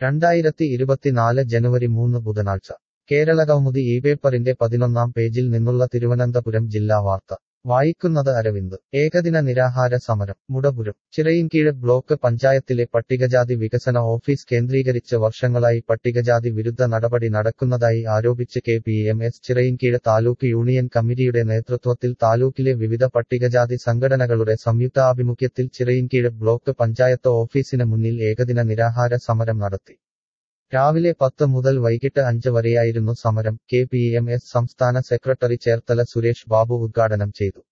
രണ്ടായിരത്തി ഇരുപത്തിനാല് ജനുവരി മൂന്ന് ബുധനാഴ്ച കേരളകൗമുദി ഈ പേപ്പറിന്റെ പതിനൊന്നാം പേജിൽ നിന്നുള്ള തിരുവനന്തപുരം ജില്ലാ വാർത്ത വായിക്കുന്നത് അരവിന്ദ് ഏകദിന നിരാഹാര സമരം മുടപുരം ചിറയിൻകീഴ് ബ്ലോക്ക് പഞ്ചായത്തിലെ പട്ടികജാതി വികസന ഓഫീസ് കേന്ദ്രീകരിച്ച് വർഷങ്ങളായി പട്ടികജാതി വിരുദ്ധ നടപടി നടക്കുന്നതായി ആരോപിച്ച് K P M S Chirayinkeezhu taluk union കമ്മിറ്റിയുടെ നേതൃത്വത്തിൽ താലൂക്കിലെ വിവിധ പട്ടികജാതി സംഘടനകളുടെ സംയുക്താഭിമുഖ്യത്തിൽ ചിറയിൻകീഴ് ബ്ലോക്ക് പഞ്ചായത്ത് ഓഫീസിന് മുന്നിൽ ഏകദിന നിരാഹാര സമരം നടത്തി രാവിലെ പത്ത് മുതൽ വൈകിട്ട് അഞ്ച് വരെയായിരുന്നു സമരം കെ പി എം എസ് സംസ്ഥാന സെക്രട്ടറി ചേർത്തല സുരേഷ് ബാബു ഉദ്ഘാടനം ചെയ്തു